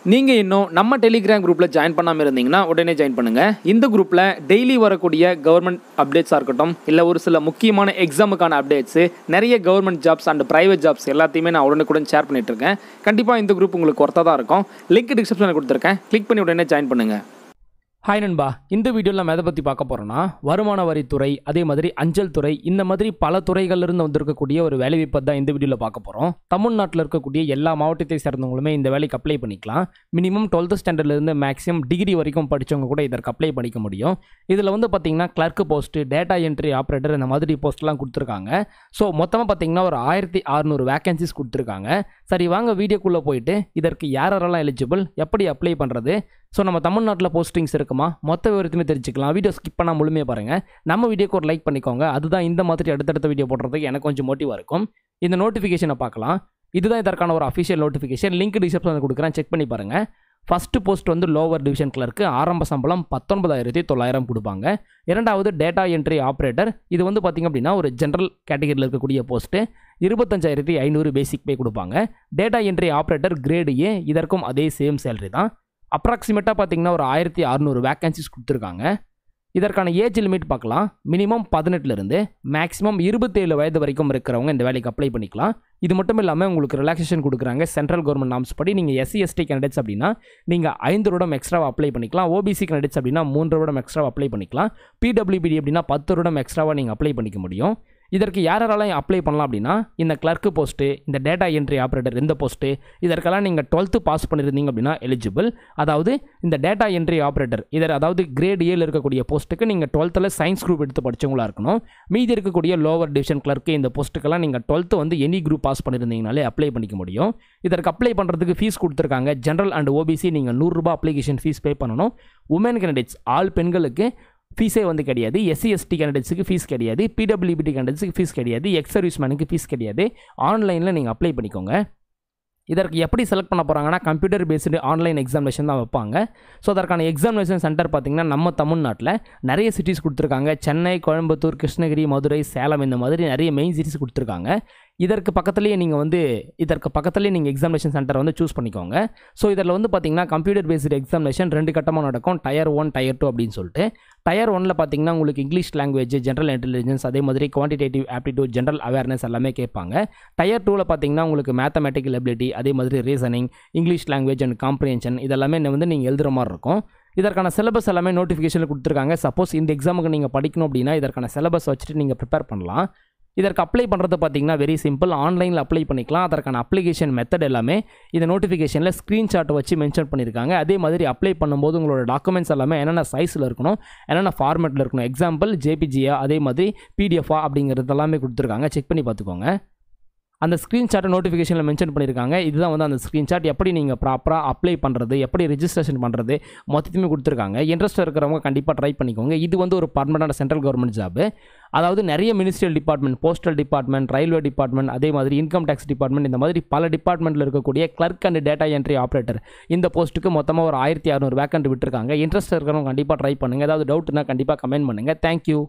நீங்கள் இன்னும் நம்ம டெலிகிராம் குரூப்பில் ஜாயின் பண்ணாமல் இருந்தீங்கன்னா உடனே ஜாயின் பண்ணுங்கள் இந்த குரூப்பில் டெய்லி வரக்கூடிய கவர்மெண்ட் அப்டேட்ஸாக இருக்கட்டும் இல்லை ஒரு சில முக்கியமான எக்ஸாமுக்கான அப்டேட்ஸு நிறைய government jobs and private jobs எல்லாத்தையுமே நான் உடனுக்குடன் ஷேர் பண்ணிட்டு இருக்கேன் கண்டிப்பாக இந்த குரூப் உங்களுக்கு ஒர்த்தாக தான் இருக்கும் லிங்க் டிஸ்கிரிப்ஷனில் கொடுத்துருக்கேன் கிளிக் பண்ணி உடனே ஜாயின் பண்ணுங்கள் ஹாய் நண்பா இந்த வீடியோவில் நம்ம எதை பற்றி பார்க்க போகிறோம்னா வருமான வரித்துறை அதே மாதிரி அஞ்சல் துறை இந்த மாதிரி பல துறைகள்லேருந்து வந்திருக்கக்கூடிய ஒரு வேலைவாய்ப்பை தான் இந்த வீடியோவில் பார்க்க போகிறோம் தமிழ்நாட்டில் இருக்கக்கூடிய எல்லா மாவட்டத்தை சேர்ந்தவங்களுமே இந்த வேலைக்கு அப்ளை பண்ணிக்கலாம் மினிமம் டுவெல்த் ஸ்டாண்டர்ட்லேருந்து மேக்ஸிமம் டிகிரி வரைக்கும் படித்தவங்க கூட இதற்கு அப்ளை பண்ணிக்க முடியும் இதில் வந்து பார்த்தீங்கன்னா clerk post data entry operator இந்த மாதிரி போஸ்ட்லாம் கொடுத்துருக்காங்க ஸோ மொத்தமாக பார்த்தீங்கன்னா ஒரு ஆயிரத்தி அறநூறு வேகன்சிஸ் கொடுத்துருக்காங்க சரி வாங்க வீடியோக்குள்ளே போயிட்டு இதற்கு யாரெல்லாம் எலிஜிபிள் எப்படி அப்ளை பண்ணுறது ஸோ நம்ம தமிழ்நாட்டில் போஸ்டிங்ஸ் இருக்குமா மொத்த விவரத்தையுமே தெரிஞ்சுக்கலாம் வீடியோ ஸ்கிப் பண்ணால் முழுமையாக பாருங்கள் நம்ம வீடியோக்கு ஒரு லைக் பண்ணிக்கோங்க அதுதான் இந்த மாதிரி அடுத்தடுத்த வீடியோ போடுறதுக்கு எனக்கு கொஞ்சம் மோட்டிவாக இருக்கும் இந்த நோட்டிஃபிகேஷனை பார்க்கலாம் இதுதான் இதற்கான ஒரு அஃபிஷியல் நோட்டிஃபிகேஷன் லிங்க் டிஸ்கிரிப்ஷனில் கொடுக்குறேன் செக் பண்ணி பாருங்கள் ஃபஸ்ட்டு போஸ்ட் வந்து லோவர் டிவிஷன் கிளர்க்கு ஆரம்ப சம்பளம் பத்தொன்பதாயிரத்தி தொள்ளாயிரம் கொடுப்பாங்க இரண்டாவது டேட்டா என்ட்ரி ஆப்ரேட்டர் இது வந்து பார்த்திங்க அப்படின்னா ஒரு ஜென்ரல் கேட்டகரியில் இருக்கக்கூடிய போஸ்ட்டு இருபத்தஞ்சாயிரத்தி ஐநூறு பேசிக் பே கொடுப்பாங்க data entry operator grade A இதற்கும் அதே சேம் சேலரி தான் அப்ராக்சிமேட்டாக பார்த்தீங்கன்னா ஒரு ஆயிரத்தி அறநூறு வேக்கன்சிஸ் கொடுத்துருக்காங்க இதற்கான ஏஜ் லிமிட் பார்க்கலாம் மினிமம் பதினெட்டுலேருந்து மேக்ஸிமம் இருபத்தேழு வயது வரைக்கும் இருக்கிறவங்க இந்த வேலைக்கு அப்ளை பண்ணிக்கலாம் இது மட்டும் இல்லாமல் உங்களுக்கு ரிலாக்ஸேஷன் கொடுக்குறாங்க சென்ட்ரல் கவர்மெண்ட் நாம்ஸ் படி நீங்கள் எஸ்சி எஸ்டி கேண்டிடேட்ஸ் அப்படின்னா நீங்கள் ஐந்து வருடம் எக்ஸ்ட்ராவாக அப்ளை பண்ணிக்கலாம் ஓபிசி கேண்டிடேட்ஸ் அப்படின்னா மூன்று வருடம் எக்ஸ்ட்ராவாக அப்ளை பண்ணிக்கலாம் பிடபிள்யூபிடி அப்படின்னா பத்து வருடம் எக்ஸ்ட்ராவாக நீங்கள் அப்ளை பண்ணிக்க முடியும் இதற்கு யாரெல்லாம் அப்ளை பண்ணலாம் அப்படின்னா இந்த கிளர்க்கு போஸ்ட்டு இந்த டேட்டா என்ட்ரி ஆப்ரேட்டர் இந்த போஸ்ட்டு இதற்கெல்லாம் நீங்கள் டுவெல்த்து பாஸ் பண்ணியிருந்தீங்க அப்படின்னா எலிஜிபிள் அதாவது இந்த டேட்டா என்ட்ரி ஆப்ரேட்டர் இதர் அதாவது கிரேட் ஏல இருக்கக்கூடிய போஸ்ட்டுக்கு நீங்கள் டுவெல்த்தில் சயின்ஸ் குரூப் எடுத்து படித்தவங்களா இருக்கணும் மீதி இருக்கக்கூடிய லோவர் டிவிஷன் கிளர்க்கு இந்த போஸ்ட்டுக்கெல்லாம் நீங்கள் டுவெல்த்து வந்து எனி குரூப் பாஸ் பண்ணியிருந்தீங்கனாலே அப்ளை பண்ணிக்க முடியும் இதற்கு அப்ளை பண்ணுறதுக்கு ஃபீஸ் கொடுத்துருக்காங்க ஜென்ரல் அண்ட் ஓபிசி நீங்கள் நூறுரூபா அப்ளிகேஷன் ஃபீஸ் பே பண்ணணும் உமன் கேண்டிடேட்ஸ் ஆல் பெண்களுக்கு ஃபீஸே வந்து கிடையாது எஸ்சி எஸ்டி கேண்டிடேட்ஸுக்கு ஃபீஸ் கிடையாது பிடபிள்யூபிடி கேண்டிடேட்ஸுக்கு ஃபீஸ் கிடையாது எக்ஸ் சர்வீஸ்மேனுக்கு ஃபீஸ் கிடையாது ஆன்லைனில் நீங்கள் அப்ளை பண்ணிக்கோங்க இதற்கு எப்படி செலக்ட் பண்ண போகிறாங்கன்னா கம்ப்யூட்டர் பேஸ்டு ஆன்லைன் எக்ஸாமினேஷன் தான் வைப்பாங்க ஸோ அதற்கான எக்ஸாமினேஷன் சென்டர் பார்த்திங்கன்னா நம்ம தமிழ்நாட்டில் நிறைய சிட்டிஸ் கொடுத்துருக்காங்க சென்னை கோயம்புத்தூர் கிருஷ்ணகிரி மதுரை சேலம் இந்த மாதிரி நிறைய மெயின் சிட்டிஸ் கொடுத்துருக்காங்க இதற்கு பக்கத்துலேயே நீங்கள் வந்து இதற்கு பக்கத்துலேயே நீங்கள் எக்ஸாமினேஷன் சென்டர் வந்து சூஸ் பண்ணிக்கோங்க ஸோ இதில் வந்து பார்த்தீங்கன்னா கம்ப்யூட்டர் பேஸ்டு எக்ஸாமினேஷன் ரெண்டு கட்டமாக நடக்கும் டயர் ஒன் டயர் டூ அப்படின்னு சொல்லிட்டு டயர் ஒனில் பார்த்தீங்கன்னா உங்களுக்கு இங்கிலீஷ் லாங்குவேஜ் ஜென்ரல் இன்டெலிஜென்ஸ் அதே மாதிரி குவான்டிடேட்டிவ் ஆப்டிடியூட் ஜென்ரல் அவேர்னஸ் எல்லாமே கேட்பாங்க டயர் டூவில் பார்த்தீங்கன்னா உங்களுக்கு மேத்தமெட்டிக்கல் எபிலிட்டி அதே மாதிரி reasoning English language and comprehension இதெல்லாமே வந்து நீங்கள் எழுதுகிற மாதிரி இருக்கும் இதற்கான சிலபஸ் எல்லாமே நோட்டிஃபிகேஷனில் கொடுத்துருக்காங்க சப்போஸ் இந்த எக்ஸாமுக்கு நீங்கள் படிக்கணும் அப்படின்னா இதற்கான சிலபஸ் வச்சுட்டு நீங்கள் ப்ரிப்பேர் பண்ணலாம் இதற்கு அப்ளை பண்ணுறது பார்த்தீங்கன்னா வெரி சிம்பிள் ஆன்லைனில் அப்ளை பண்ணிக்கலாம் அதற்கான அப்ளிகேஷன் மெத்தட் எல்லாமே இந்த நோட்டிஃபிகேஷனில் ஸ்க்ரீன்ஷாட் வச்சு மென்ஷன் பண்ணியிருக்காங்க அதே மாதிரி அப்ளை பண்ணும்போது உங்களோட டாக்குமெண்ட்ஸ் எல்லாமே என்னென்ன சைஸில் இருக்கணும் என்னென்ன ஃபார்மேட்டில் இருக்கணும் எக்ஸாம்பிள் ஜேபிஜியா அதே மாதிரி பிடிஎஃபா அப்படிங்கிறது எல்லாமே கொடுத்துருக்காங்க செக் பண்ணி பார்த்துக்கோங்க அந்த ஸ்க்ரீன்ஷாட்டை நோட்டிஃபிகேஷனில் மென்ஷன் பண்ணியிருக்காங்க இதுதான் வந்து அந்த ஸ்க்ரீன்ஷாட் எப்படி நீங்கள் ப்ராப்பராக அப்ளை பண்ணுறது எப்படி ரிஜிஸ்ட்ரேஷன் பண்ணுறது மொத்தத்தையுமே கொடுத்துருக்காங்க இன்ட்ரெஸ்ட் இருக்கிறவங்க கண்டிப்பாக ட்ரை பண்ணிக்கோங்க இது வந்து ஒரு பர்மனண்ட் சென்ட்ரல் கவர்மெண்ட் ஜாப் அதாவது நிறைய ministerial department postal department railway department அதே மாதிரி இன்கம் டேக்ஸ் டிபார்ட்மெண்ட் இந்த மாதிரி பல டிபார்ட்மெண்ட்டில் இருக்கக்கூடிய clerk and data entry operator இந்த போஸ்ட்டுக்கு மொத்தமாக ஒரு ஆயிரத்தி அறநூறு வேக்கண்ட் விட்டுருக்காங்க இன்ட்ரெஸ்ட் இருக்கிறவங்க கண்டிப்பாக ட்ரை பண்ணுங்கள் ஏதாவது டவுட்னா கண்டிப்பாக கமெண்ட் பண்ணுங்கள் தேங்க்யூ